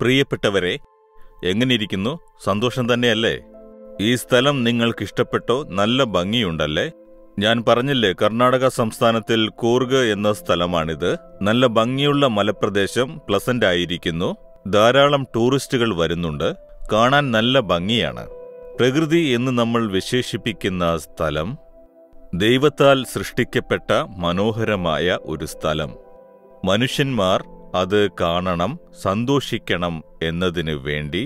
പ്രിയപ്പെട്ടവരെ എങ്ങനെയിരിക്കുന്നു സന്തോഷം തന്നെയല്ലേ ഈ സ്ഥലം നിങ്ങൾക്ക് ഇഷ്ടപ്പെട്ടോ നല്ല ഭംഗിയുണ്ടല്ലേ ഞാൻ പറഞ്ഞില്ലേ കർണാടക സംസ്ഥാനത്തിൽ കൂർഗ് എന്ന സ്ഥലമാണിത് നല്ല ഭംഗിയുള്ള മലപ്രദേശം പ്ലസന്റ് ആയിരിക്കുന്നു ധാരാളം ടൂറിസ്റ്റുകൾ വരുന്നുണ്ട് കാണാൻ നല്ല ഭംഗിയാണ് പ്രകൃതി എന്ന് നമ്മൾ വിശേഷിപ്പിക്കുന്ന സ്ഥലം ദൈവത്താൽ സൃഷ്ടിക്കപ്പെട്ട മനോഹരമായ ഒരു സ്ഥലം മനുഷ്യന്മാർ അത് കാണണം സന്തോഷിക്കണം എന്നതിനു വേണ്ടി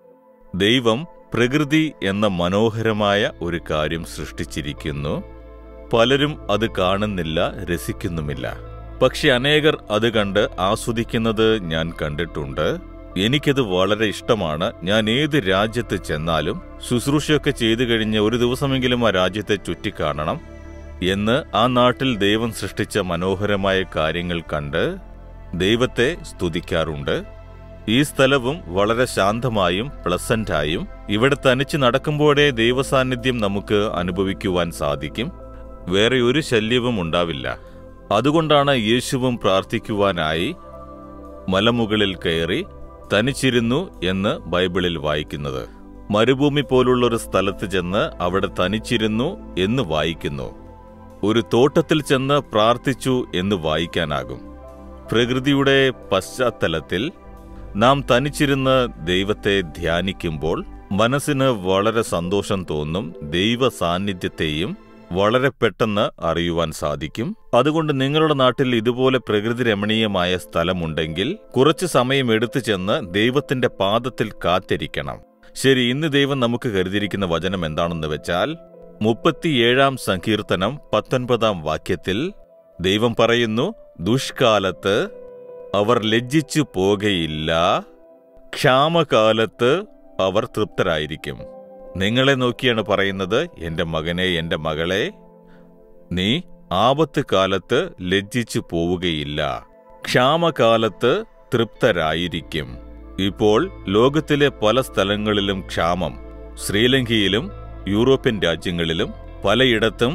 ദൈവം പ്രകൃതി എന്ന മനോഹരമായ ഒരു കാര്യം സൃഷ്ടിച്ചിരിക്കുന്നു പലരും അത് കാണുന്നില്ല രസിക്കുന്നുമില്ല പക്ഷെ അനേകർ അത് കണ്ട് ആസ്വദിക്കുന്നത് ഞാൻ കണ്ടിട്ടുണ്ട് എനിക്കത് വളരെ ഇഷ്ടമാണ് ഞാൻ ഏത് രാജ്യത്ത് ചെന്നാലും ശുശ്രൂഷയൊക്കെ ചെയ്തു കഴിഞ്ഞ് ഒരു ദിവസമെങ്കിലും ആ രാജ്യത്തെ ചുറ്റിക്കാണണം എന്ന് ആ നാട്ടിൽ ദൈവം സൃഷ്ടിച്ച മനോഹരമായ കാര്യങ്ങൾ കണ്ട് ദൈവത്തെ സ്തുതിക്കാറുണ്ട് ഈ സ്ഥലവും വളരെ ശാന്തമായും പ്ലസന്റായും ഇവിടെ തനിച്ച് നടക്കുമ്പോഴേ ദൈവസാന്നിധ്യം നമുക്ക് അനുഭവിക്കുവാൻ സാധിക്കും വേറെ ഒരു ശല്യവും ഉണ്ടാവില്ല അതുകൊണ്ടാണ് യേശുവും പ്രാർത്ഥിക്കുവാനായി മലമുകളിൽ കയറി തനിച്ചിരുന്നു എന്ന് ബൈബിളിൽ വായിക്കുന്നത് മരുഭൂമി പോലുള്ളൊരു സ്ഥലത്ത് ചെന്ന് അവിടെ തനിച്ചിരുന്നു എന്ന് വായിക്കുന്നു ഒരു തോട്ടത്തിൽ ചെന്ന് പ്രാർത്ഥിച്ചു എന്ന് വായിക്കാനാകും പ്രകൃതിയുടെ പശ്ചാത്തലത്തിൽ നാം തനിച്ചിരുന്ന് ദൈവത്തെ ധ്യാനിക്കുമ്പോൾ മനസ്സിന് വളരെ സന്തോഷം തോന്നും ദൈവ സാന്നിധ്യത്തെയും വളരെ പെട്ടെന്ന് അറിയുവാൻ സാധിക്കും അതുകൊണ്ട് നിങ്ങളുടെ നാട്ടിൽ ഇതുപോലെ പ്രകൃതി രമണീയമായ സ്ഥലമുണ്ടെങ്കിൽ കുറച്ചു സമയം എടുത്തു ചെന്ന് ദൈവത്തിന്റെ പാദത്തിൽ കാത്തിരിക്കണം ശരി ഇന്ന് ദൈവം നമുക്ക് കരുതിയിരിക്കുന്ന വചനം എന്താണെന്ന് വെച്ചാൽ മുപ്പത്തിയേഴാം സങ്കീർത്തനം പത്തൊൻപതാം വാക്യത്തിൽ ദൈവം പറയുന്നു ദുഷ്കാലത്ത് അവർ ലജ്ജിച്ചു പോകയില്ല ക്ഷാമകാലത്ത് അവർ തൃപ്തരായിരിക്കും നിങ്ങളെ നോക്കിയാണ് പറയുന്നത് എന്റെ മകനെ എന്റെ മകളെ നീ ആപത്ത് കാലത്ത് ലജ്ജിച്ചു പോവുകയില്ല ക്ഷാമകാലത്ത് തൃപ്തരായിരിക്കും ഇപ്പോൾ ലോകത്തിലെ പല സ്ഥലങ്ങളിലും ക്ഷാമം ശ്രീലങ്കയിലും യൂറോപ്യൻ രാജ്യങ്ങളിലും പലയിടത്തും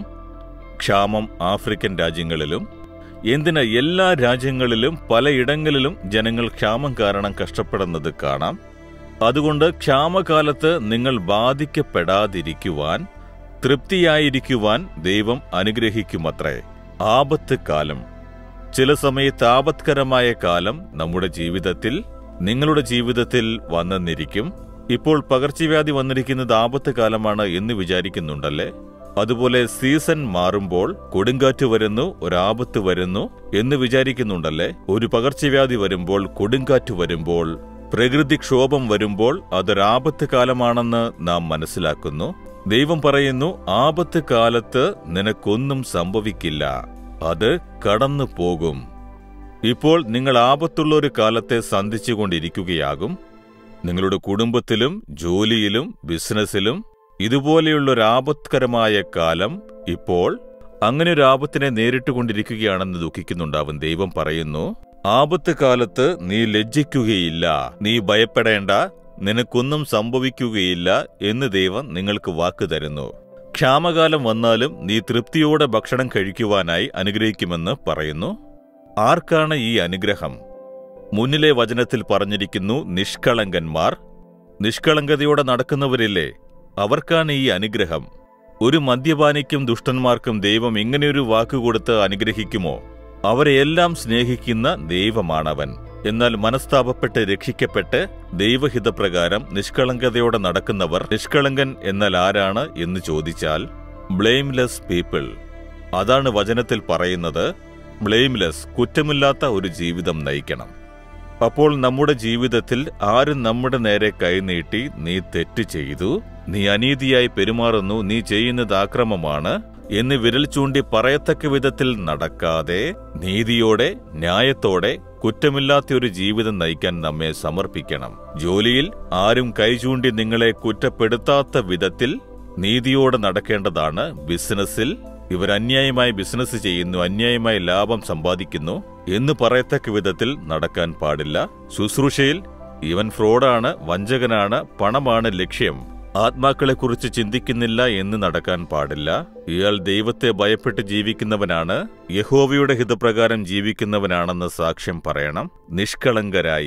ക്ഷാമം ആഫ്രിക്കൻ രാജ്യങ്ങളിലും എന്തിന് എല്ലാ രാജ്യങ്ങളിലും പലയിടങ്ങളിലും ജനങ്ങൾ ക്ഷാമം കാരണം കഷ്ടപ്പെടുന്നത് കാണാം അതുകൊണ്ട് ക്ഷാമകാലത്ത് നിങ്ങൾ ബാധിക്കപ്പെടാതിരിക്കുവാൻ തൃപ്തിയായിരിക്കുവാൻ ദൈവം അനുഗ്രഹിക്കുമത്രേ ആപത്ത് കാലം ചില സമയത്ത് ആപത്കരമായ കാലം നമ്മുടെ ജീവിതത്തിൽ നിങ്ങളുടെ ജീവിതത്തിൽ വന്നെന്നിരിക്കും ഇപ്പോൾ പകർച്ചവ്യാധി വന്നിരിക്കുന്നത് ആപത്ത് കാലമാണ് എന്ന് വിചാരിക്കുന്നുണ്ടല്ലേ അതുപോലെ സീസൺ മാറുമ്പോൾ കൊടുങ്കാറ്റ് വരുന്നു ഒരാപത്ത് വരുന്നു എന്ന് വിചാരിക്കുന്നുണ്ടല്ലേ ഒരു പകർച്ചവ്യാധി വരുമ്പോൾ കൊടുങ്കാറ്റ് വരുമ്പോൾ പ്രകൃതിക്ഷോഭം വരുമ്പോൾ അതൊരാപത്ത് കാലമാണെന്ന് നാം മനസ്സിലാക്കുന്നു ദൈവം പറയുന്നു ആപത്ത് കാലത്ത് നിനക്കൊന്നും സംഭവിക്കില്ല അത് കടന്നു പോകും ഇപ്പോൾ നിങ്ങൾ ആപത്തുള്ള ഒരു കാലത്തെ സന്ധിച്ചുകൊണ്ടിരിക്കുകയാകും നിങ്ങളുടെ കുടുംബത്തിലും ജോലിയിലും ബിസിനസ്സിലും ഇതുപോലെയുള്ള ഒരു ആപത്കരമായ കാലം ഇപ്പോൾ അങ്ങനെ ഒരു ആപത്തിനെ നേരിട്ടുകൊണ്ടിരിക്കുകയാണെന്ന് ദുഃഖിക്കുന്നുണ്ടാവും ദൈവം പറയുന്നു ആപത്ത് കാലത്ത് നീ ലജ്ജിക്കുകയില്ല നീ ഭയപ്പെടേണ്ട നിനക്കൊന്നും സംഭവിക്കുകയില്ല എന്ന് ദൈവം നിങ്ങൾക്ക് വാക്ക് തരുന്നു ക്ഷാമകാലം വന്നാലും നീ തൃപ്തിയോടെ ഭക്ഷണം കഴിക്കുവാനായി അനുഗ്രഹിക്കുമെന്ന് പറയുന്നു ആർക്കാണ് ഈ അനുഗ്രഹം മുന്നിലെ വചനത്തിൽ പറഞ്ഞിരിക്കുന്നു നിഷ്കളങ്കന്മാർ നിഷ്കളങ്കതയോടെ നടക്കുന്നവരില്ലേ അവർക്കാണ് ഈ അനുഗ്രഹം ഒരു മദ്യപാനിക്കും ദുഷ്ടന്മാർക്കും ദൈവം ഇങ്ങനെയൊരു വാക്കുകൊടുത്ത് അനുഗ്രഹിക്കുമോ അവരെയെല്ലാം സ്നേഹിക്കുന്ന ദൈവമാണവൻ എന്നാൽ മനസ്താപപ്പെട്ട് രക്ഷിക്കപ്പെട്ട് ദൈവഹിതപ്രകാരം നിഷ്കളങ്കതയോടെ നടക്കുന്നവർ നിഷ്കളങ്കൻ എന്നാൽ ആരാണ് എന്ന് ചോദിച്ചാൽ ബ്ലെയിംലെസ് പീപ്പിൾ അതാണ് വചനത്തിൽ പറയുന്നത് ബ്ലെയിംലെസ് കുറ്റമില്ലാത്ത ഒരു ജീവിതം നയിക്കണം അപ്പോൾ നമ്മുടെ ജീവിതത്തിൽ ആരും നമ്മുടെ നേരെ കൈനീട്ടി നീ തെറ്റ് ചെയ്തു നീ അനീതിയായി പെരുമാറുന്നു നീ ചെയ്യുന്നത് ആക്രമമാണ് എന്ന് വിരൽ ചൂണ്ടി പറയത്തക്ക വിധത്തിൽ നടക്കാതെ നീതിയോടെ ന്യായത്തോടെ കുറ്റമില്ലാത്ത ഒരു ജീവിതം നയിക്കാൻ നമ്മെ സമർപ്പിക്കണം ജോലിയിൽ ആരും കൈചൂണ്ടി നിങ്ങളെ കുറ്റപ്പെടുത്താത്ത വിധത്തിൽ നീതിയോടെ നടക്കേണ്ടതാണ് ബിസിനസ്സിൽ ഇവർ അന്യായമായി ബിസിനസ് ചെയ്യുന്നു അന്യായമായി ലാഭം സമ്പാദിക്കുന്നു എന്ന് പറയത്തക്ക വിധത്തിൽ നടക്കാൻ പാടില്ല ശുശ്രൂഷയിൽ ഇവൻ ഫ്രോഡാണ് വഞ്ചകനാണ് പണമാണ് ലക്ഷ്യം ആത്മാക്കളെക്കുറിച്ച് ചിന്തിക്കുന്നില്ല എന്ന് നടക്കാൻ പാടില്ല ഇയാൾ ദൈവത്തെ ഭയപ്പെട്ട് ജീവിക്കുന്നവനാണ് യഹോവയുടെ ഹിതപ്രകാരം ജീവിക്കുന്നവനാണെന്ന് സാക്ഷ്യം പറയണം നിഷ്കളങ്കരായി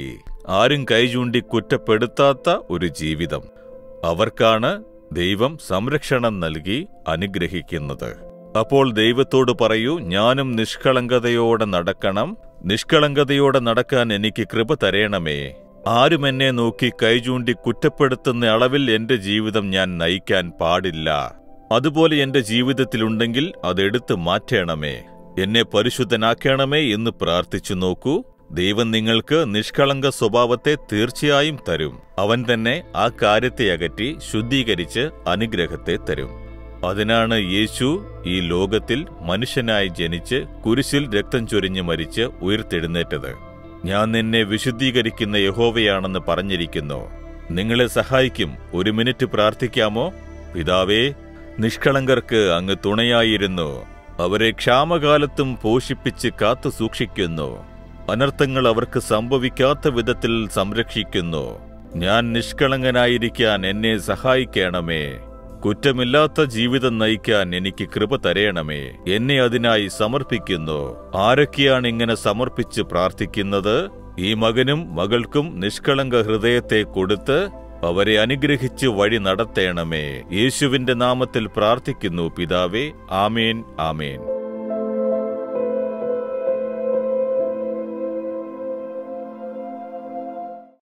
ആരും കൈചൂണ്ടി കുറ്റപ്പെടുത്താത്ത ഒരു ജീവിതം അവർക്കാണ് ദൈവം സംരക്ഷണം നൽകി അനുഗ്രഹിക്കുന്നത് അപ്പോൾ ദൈവത്തോട് പറയൂ ഞാനും നിഷ്കളങ്കതയോടെ നടക്കണം നിഷ്കളങ്കതയോടെ നടക്കാൻ എനിക്ക് കൃപ തരേണമേ ആരും എന്നെ നോക്കി കൈചൂണ്ടി കുറ്റപ്പെടുത്തുന്ന അളവിൽ എന്റെ ജീവിതം ഞാൻ നയിക്കാൻ പാടില്ല അതുപോലെ എന്റെ ജീവിതത്തിലുണ്ടെങ്കിൽ അതെടുത്ത് മാറ്റണമേ എന്നെ പരിശുദ്ധനാക്കണമേ എന്ന് പ്രാർത്ഥിച്ചു നോക്കൂ ദൈവം നിങ്ങൾക്ക് നിഷ്കളങ്ക സ്വഭാവത്തെ തീർച്ചയായും തരും അവൻ തന്നെ ആ കാര്യത്തെ അകറ്റി ശുദ്ധീകരിച്ച് അനുഗ്രഹത്തെ തരും അതിനാണ് യേശു ഈ ലോകത്തിൽ മനുഷ്യനായി ജനിച്ച് കുരിശിൽ രക്തം ചൊരിഞ്ഞ് മരിച്ച് ഉയർത്തെഴുന്നേറ്റത് ഞാൻ നിന്നെ വിശുദ്ധീകരിക്കുന്ന യഹോവയാണെന്ന് പറഞ്ഞിരിക്കുന്നു നിങ്ങളെ സഹായിക്കും ഒരു മിനിറ്റ് പ്രാർത്ഥിക്കാമോ പിതാവേ നിഷ്കളങ്കർക്ക് അങ്ങ് തുണയായിരുന്നു അവരെ ക്ഷാമകാലത്തും പോഷിപ്പിച്ച് കാത്തു സൂക്ഷിക്കുന്നു അനർത്ഥങ്ങൾ അവർക്ക് സംഭവിക്കാത്ത വിധത്തിൽ സംരക്ഷിക്കുന്നു ഞാൻ നിഷ്കളങ്കനായിരിക്കാൻ എന്നെ സഹായിക്കണമേ കുറ്റമില്ലാത്ത ജീവിതം നയിക്കാൻ എനിക്ക് കൃപ തരയണമേ എന്നെ അതിനായി സമർപ്പിക്കുന്നു ആരൊക്കെയാണ് ഇങ്ങനെ സമർപ്പിച്ച് പ്രാർത്ഥിക്കുന്നത് ഈ മകനും മകൾക്കും നിഷ്കളങ്ക ഹൃദയത്തെ കൊടുത്ത് അവരെ അനുഗ്രഹിച്ച് വഴി നടത്തേണമേ യേശുവിന്റെ നാമത്തിൽ പ്രാർത്ഥിക്കുന്നു പിതാവേ ആമേൻ ആമേൻ